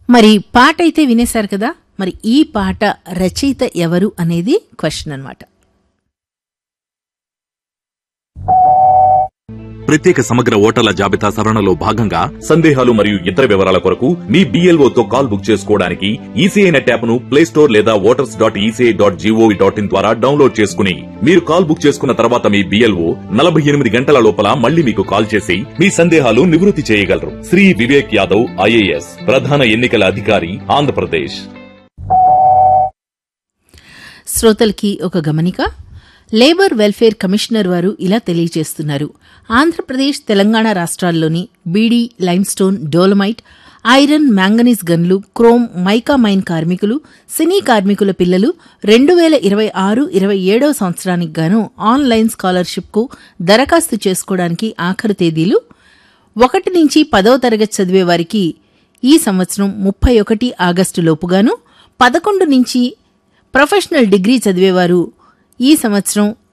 మరి పాట అయితే వినేశారు కదా మరి ఈ పాట రచయిత ఎవరు అనేది క్వశ్చన్ అన్నమాట ప్రత్యేక సమగ్ర ఓటర్ల జాబితా సవరణలో భాగంగా సందేహాలు మరియు ఇతర వివరాల కొరకు మీ BLO తో కాల్ బుక్ చేసుకోవడానికి ఈసీఐ నెట్ యాప్ ను ప్లే స్టోర్ లేదా voters dot E C I dot G O V dot in ద్వారా డౌన్లోడ్ చేసుకుని మీరు కాల్ బుక్ చేసుకున్న తర్వాత మీ బిఎల్ఓ నలభై ఎనిమిది గంటల లోపల మళ్ళీ మీకు కాల్ చేసి మీ సందేహాలు నివృత్తి చేయగలరు శ్రీ వివేక్ యాదవ్ ఐఏఎస్ ప్రధాన ఎన్నికల అధికారి ఆంధ్రప్రదేశ్ శ్రోతలకి ఒక గమనిక లేబర్ వెల్ఫేర్ కమిషనర్ వారు ఇలా తెలియజేస్తున్నారు ఆంధ్రప్రదేశ్ తెలంగాణ రాష్ట్రాల్లోని beedi limestone dolomite iron manganese గన్లు క్రోమ్ మైకా మైన్ కార్మికులు సినీ కార్మికుల పిల్లలు రెండు వేల ఇరవై ఆరు ఇరవై ఏడో సంవత్సరానికి గాను ఆన్లైన్ స్కాలర్షిప్కు దరఖాస్తు చేసుకోవడానికి ఆఖరు తేదీలు ఒకటి నుంచి పదవ తరగతి చదివే వారికి ఈ సంవత్సరం ముప్పై ఒకటి ఆగస్టు లోపుగాను పదకొండు నుంచి ప్రొఫెషనల్ డిగ్రీ చదివేవారు ఈ సంవత్సరం